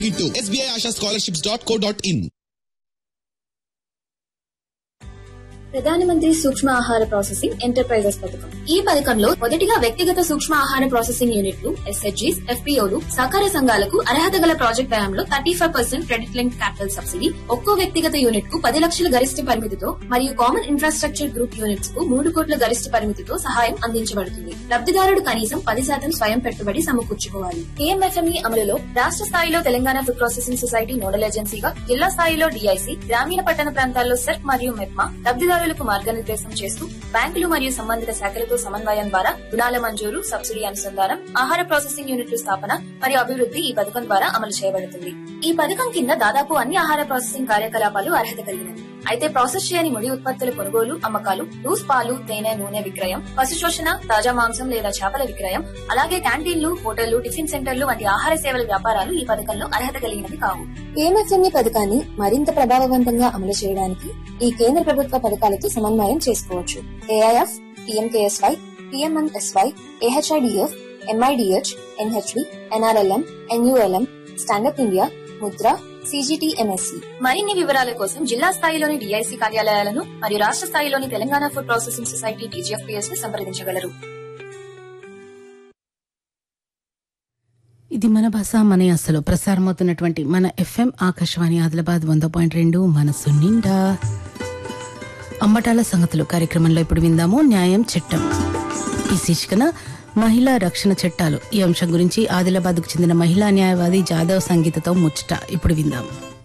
into sbiashasscholarships.co.in. ప్రధానమంత్రి సూక్ష్మ ఆహార ప్రాసెసింగ్ ఎంటర్ప్రైజెస్ పథకం ఈ పథకంలో మొదటిగా వ్యక్తిగత సూక్ష్మ ఆహార ప్రాసెసింగ్ యూనిట్లు ఎస్హెచ్జీస్ ఎఫ్పీఓలు సహకార సంఘాలకు అర్హత గల ప్రాజెక్ట్ వ్యయంలో thirty five percent credit link capital subsidy ఒక్కో వ్యక్తిగత యూనిట్ కు పది లక్షల గరిష్ట పరిమితితో మరియు కామన్ ఇన్ఫ్రాస్ట్రక్చర్ గ్రూప్ యూనిట్స్ కు మూడు కోట్ల గరిష్ట పరిమితితో సహాయం అందించబడుతుంది లబ్ధిదారుడు కనీసం పది శాతం స్వయం పెట్టుబడి సమకూర్చుకోవాలి కేఎంఎఫ్ఎంఈ అమలులో రాష్ట్ర స్థాయిలో Telangana food processing society nodal ఏజెన్సీగా జిల్లా స్థాయిలో డిఐసి గ్రామీణ పట్టణ ప్రాంతాల్లో సెర్క్ మరియు మెప్మా లబ్ధిదారులకు మార్గనిర్దేశం చేస్తూ బ్యాంకులు మరియు సంబంధిత శాఖలతో సమన్వయం ద్వారా రుణాల మంజూరు సబ్సిడీ అనుసంధానం ఆహార ప్రాసెసింగ్ యూనిట్ల స్థాపన మరియు అభివృద్ధి ఈ పథకం ద్వారా అమలు చేయబడుతుంది ఈ పథకం కింద దాదాపు అన్ని ఆహార ప్రాసెసింగ్ కార్యకలాపాలు అర్హత కలిగినవి అయితే ప్రాసెస్ చేయని ముడి ఉత్పత్తుల కొనుగోలు అమ్మకాలు లూస్ పాలు తేనె నూనె విక్రయం పశు శోషణ తాజా మాంసం లేదా చేపల విక్రయం అలాగే క్యాంటీన్లు హోటళ్లు టిఫిన్ సెంటర్లు వంటి ఆహార సేవల వ్యాపారాలు ఈ పథకంలో అర్హత కలిగినవి కావు ఏఎంఎఫ్ఎంఈ పథకాన్ని మరింత ప్రభావవంతంగా అమలు చేయడానికి ఈ కేంద్ర ప్రభుత్వ పథకాలతో సమన్వయం చేసుకోవచ్చు AIF PMKSY PMNSY AHIDF MIDH NHB NRLM NULM stand up India Mudra CGTMSE మరిన్ని వివరాల కోసం జిల్లా స్థాయిలోని డిఐసి కార్యాలయాలను మరియు రాష్ట్ర స్థాయిలోని Telangana food processing society TGFPS ను సంప్రదించగలరు ఇది మన భాష మన యాసలో ప్రసారమవుతున్నటువంటి మన ఎఫ్ఎం ఆకాశవాణి ఆదిలాబాద్ వంద పాయింట్ రెండు మనసు నిండా అంబటాల సంగతులు కార్యక్రమంలో ఇప్పుడు విందాము న్యాయం చట్టం ఈ శీర్షికన మహిళా రక్షణ చట్టాలు ఈ అంశం గురించి ఆదిలాబాద్కు చెందిన మహిళా న్యాయవాది జాదవ్ సంగీతతో ముచ్చట ఇప్పుడు విందాం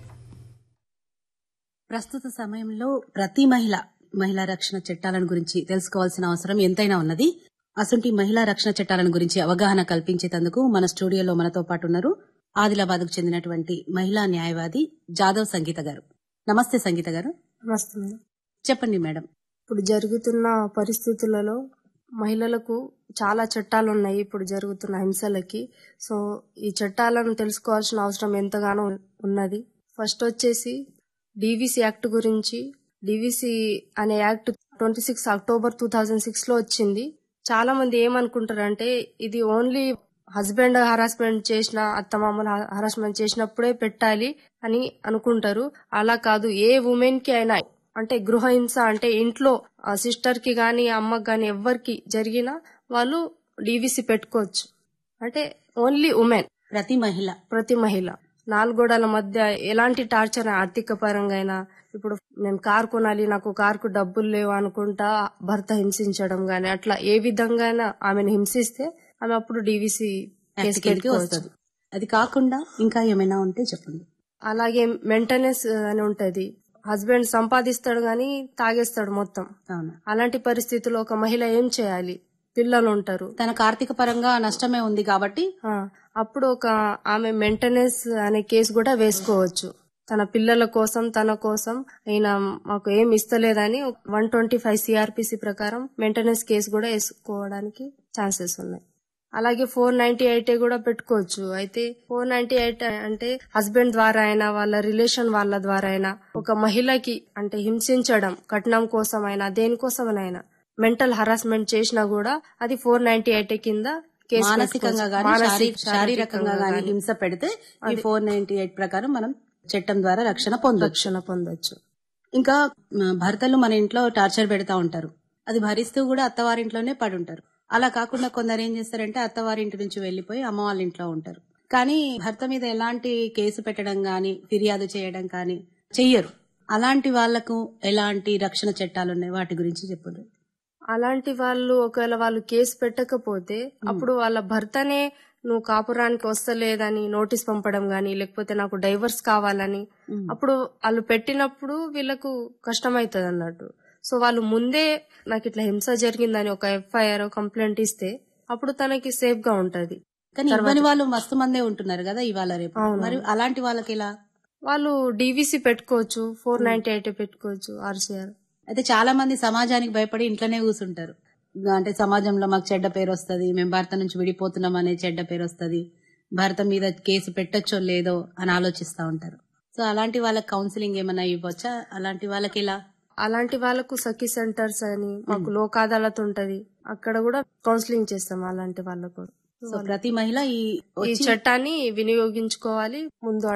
ప్రస్తుత సమయంలో ప్రతి మహిళ మహిళా రక్షణ చట్టాలను గురించి తెలుసుకోవాల్సిన అవసరం ఎంతైనా ఉన్నది అసంటి మహిళా రక్షణ చట్టాలను గురించి అవగాహన కల్పించేందుకు మన స్టూడియోలో మనతో పాటు ఉన్నారు ఆదిలాబాద్ కు చెందినటువంటి మహిళా న్యాయవాది జాదవ్ సంగీత గారు నమస్తే సంగీత గారు నమస్తే మేడం చెప్పండి మేడం ఇప్పుడు జరుగుతున్న పరిస్థితులలో మహిళలకు చాలా చట్టాలు ఉన్నాయి ఇప్పుడు జరుగుతున్న హింసలకి సో ఈ చట్టాలను తెలుసుకోవాల్సిన అవసరం ఎంతగానో ఉన్నది ఫస్ట్ వచ్చేసి డివిసి యాక్ట్ గురించి డివిసి అనే act twenty six October two thousand six లో వచ్చింది చాలా మంది ఏమనుకుంటారంటే ఇది ఓన్లీ హస్బెండ్ హరాస్మెంట్ చేసిన అత్తమామలు హరాస్మెంట్ చేసినప్పుడే పెట్టాలి అని అనుకుంటారు అలా కాదు ఏ ఉమెన్ కి అయినా అంటే గృహహింస అంటే ఇంట్లో సిస్టర్ కి గాని అమ్మకి గాని ఎవ్వరికి జరిగినా వాళ్ళు డివిసి పెట్టుకోవచ్చు అంటే ఓన్లీ ఉమెన్ ప్రతి మహిళ ప్రతి మహిళ నాలుగోడల మధ్య ఎలాంటి టార్చర్ ఆర్థిక పరంగా అయినా ఇప్పుడు నేను కార్ కొనాలి నాకు కార్కు డబ్బులు లేవు అనుకుంటా భర్త హింసించడం గాని అట్లా ఏ విధంగా ఆమెను హింసిస్తే ఆమె అప్పుడు డివిసి కేసు కిందకి వస్తుంది అది కాకుండా ఇంకా ఏమైనా ఉంటే చెప్పండి అలాగే మెయింటెనెన్స్ అని ఉంటది హస్బెండ్ సంపాదిస్తాడు గాని తాగేస్తాడు మొత్తం అవును అలాంటి పరిస్థితుల్లో ఒక మహిళ ఏం చేయాలి పిల్లలు ఉంటారు తనకు ఆర్థిక పరంగా నష్టమే ఉంది కాబట్టి ఆ, అప్పుడు ఒక ఆమె మెయింటెనెన్స్ అనే కేసు కూడా వేసుకోవచ్చు తన పిల్లల కోసం తన కోసం అయినా మాకు ఏం ఇస్తలేదని వన్ ట్వంటీ ఫైవ్ సిఆర్పిసి ప్రకారం మెయింటెనెన్స్ కేసు కూడా వేసుకోవడానికి ఛాన్సెస్ ఉన్నాయి అలాగే ఫోర్ నైన్టీ ఎయిట్ కూడా పెట్టుకోవచ్చు అయితే ఫోర్ నైన్టీ ఎయిట్ అంటే హస్బెండ్ ద్వారా అయినా వాళ్ళ రిలేషన్ వాళ్ళ ద్వారా అయినా ఒక మహిళకి అంటే హింసించడం కట్నం కోసం అయినా దేనికోసమైనా మెంటల్ హరాస్మెంట్ చేసినా కూడా అది ఫోర్ నైన్టీ ఎయిట్ కింద కేసు మానసికంగా పెట్టుకోవచ్చు. గాని మానసిక- శారీ- శారీరకంగా గాని హింస పెడితే ఈ ఫోర్ నైన్టీ ఎయిట్ ప్రకారం మనం చట్టం ద్వారా రక్షణ పొందొచ్చు రక్షణ పొందొచ్చు ఇంకా మ, భర్తలు మన ఇంట్లో టార్చర్ పెడతా ఉంటారు అది భరిస్తూ కూడా అత్తవారింట్లోనే పడి ఉంటారు అలా కాకుండా కొందరు ఏం చేస్తారంటే అత్తవారింటి నుంచి వెళ్లిపోయి అమ్మ వాళ్ళ ఇంట్లో ఉంటారు కానీ భర్త మీద ఎలాంటి కేసు పెట్టడం గాని ఫిర్యాదు చేయడం కానీ చెయ్యరు అలాంటి వాళ్లకు ఎలాంటి రక్షణ చట్టాలు ఉన్నాయి వాటి గురించి చెప్పండి అలాంటి వాళ్ళు ఒకవేళ వాళ్ళు కేసు పెట్టకపోతే అప్పుడు వాళ్ళ భర్తనే నువ్వు కాపురానికి వస్తలేదని నోటీస్ పంపడం గాని లేకపోతే నాకు డైవర్స్ కావాలని అప్పుడు వాళ్ళు పెట్టినప్పుడు వీళ్ళకు కష్టమవుతుంది అన్నట్టు సో వాళ్ళు ముందే నాకు ఇట్లా హింస జరిగిందని ఒక ఎఫ్ఐఆర్ కంప్లైంట్ ఇస్తే అప్పుడు తనకి సేఫ్ గా ఉంటది కానీ ఇవ్వని వాళ్ళు మస్తు మందే ఉంటున్నారు కదా ఇవాళ రేపు అవును. మరి అలాంటి వాళ్ళకి ఎలా వాళ్ళు డివిసి పెట్టుకోవచ్చు ఫోర్ నైన్టీ ఎయిట్ పెట్టుకోవచ్చు ఆర్సీఆర్ అయితే చాలా మంది సమాజానికి భయపడి ఇంట్లోనే కూర్చుంటారు అంటే సమాజంలో మాకు చెడ్డ పేరు వస్తుంది మేము భర్త నుంచి విడిపోతున్నాం అనే చెడ్డ పేరు వస్తుంది భర్త మీద కేసు పెట్టొచ్చో లేదో అని ఆలోచిస్తా ఉంటారు సో అలాంటి వాళ్ళకి కౌన్సిలింగ్ ఏమైనా ఇవ్వచ్చా అలాంటి వాళ్ళకి ఎలా అలాంటి వాళ్ళకు సఖీ సెంటర్స్ అని మాకు లోక్ అదాలత్ ఉంటది అక్కడ కూడా కౌన్సిలింగ్ చేస్తాం అలాంటి వాళ్ళకు సో ప్రతి మహిళ ఈ ఈ వచ్చి చట్టాన్ని వినియోగించుకోవాలి ముందు